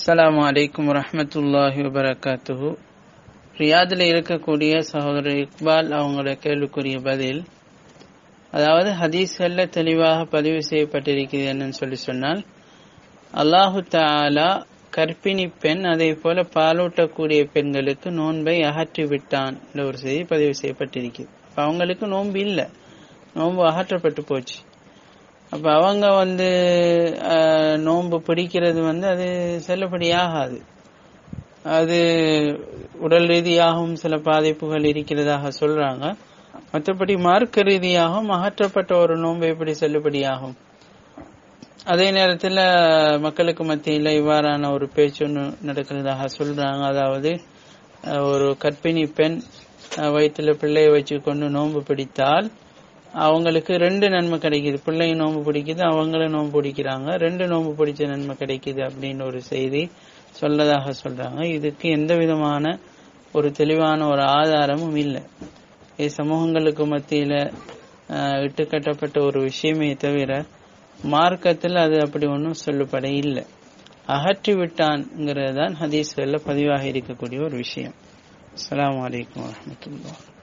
அஸ்ஸலாமு அலைக்கும் வரஹ்மத்துல்லாஹி வபரகாத்துஹு ரியாதில் இருக்கக்கூடிய சகோதரர் இக்பால் அவங்களோட கேள்விக்குரிய பதில் அதாவது ஹதீஸ்கள்ல தெளிவாக பதிவு செய்யப்பட்டிருக்கிறது என்னன்னு சொல்லி சொன்னால் அல்லாஹு தாலா கர்ப்பிணி பெண் அதே போல பாலூட்டக்கூடிய பெண்களுக்கு நோன்பை அகற்றி விட்டான் என்ற ஒரு செய்தி பதிவு செய்யப்பட்டிருக்கிறது அப்ப அவங்களுக்கு நோன்பு இல்லை நோன்பு அகற்றப்பட்டு போச்சு அப்ப அவங்க வந்து அஹ், நோன்பு பிடிக்கிறது வந்து அது செல்லுபடியாகாது அது உடல் ரீதியாகவும் சில பாதிப்புகள் இருக்கிறதாக சொல்றாங்க மற்றபடி மார்க்க ரீதியாகவும் அகற்றப்பட்ட ஒரு நோன்பு எப்படி செல்லுபடியாகும் அதே நேரத்தில் மக்களுக்கு மத்தியில் இவ்வாறான ஒரு பேச்சு ஒன்று நடக்கிறதாக சொல்றாங்க அதாவது அஹ், ஒரு கர்ப்பிணி பெண் அஹ், வயிற்றுல பிள்ளையை வச்சு கொண்டு நோன்பு பிடித்தால் அவங்களுக்கு ரெண்டு நன்மை கிடைக்குது பிள்ளையும் நோன்பு பிடிக்குது அவங்களும் நோன்பு பிடிக்கிறாங்க ரெண்டு நோன்பு பிடிச்ச நன்மை கிடைக்குது அப்படின்னு ஒரு செய்தி சொல்லதாக சொல்றாங்க இதுக்கு எந்த விதமான ஒரு தெளிவான ஒரு ஆதாரமும் இல்லை இது சமூகங்களுக்கு மத்தியில ஆஹ், இட்டுக்கட்டப்பட்ட ஒரு விஷயமே தவிர மார்க்கத்தில் அது அப்படி ஒன்றும் சொல்லப்பட இல்லை அகற்றி விட்டான்ங்கிறது தான் ஹதீஸ்களில் பதிவாக இருக்கக்கூடிய ஒரு விஷயம் அஸ்ஸலாமு அலைக்கும் வரஹ்மத்துல்லாஹ்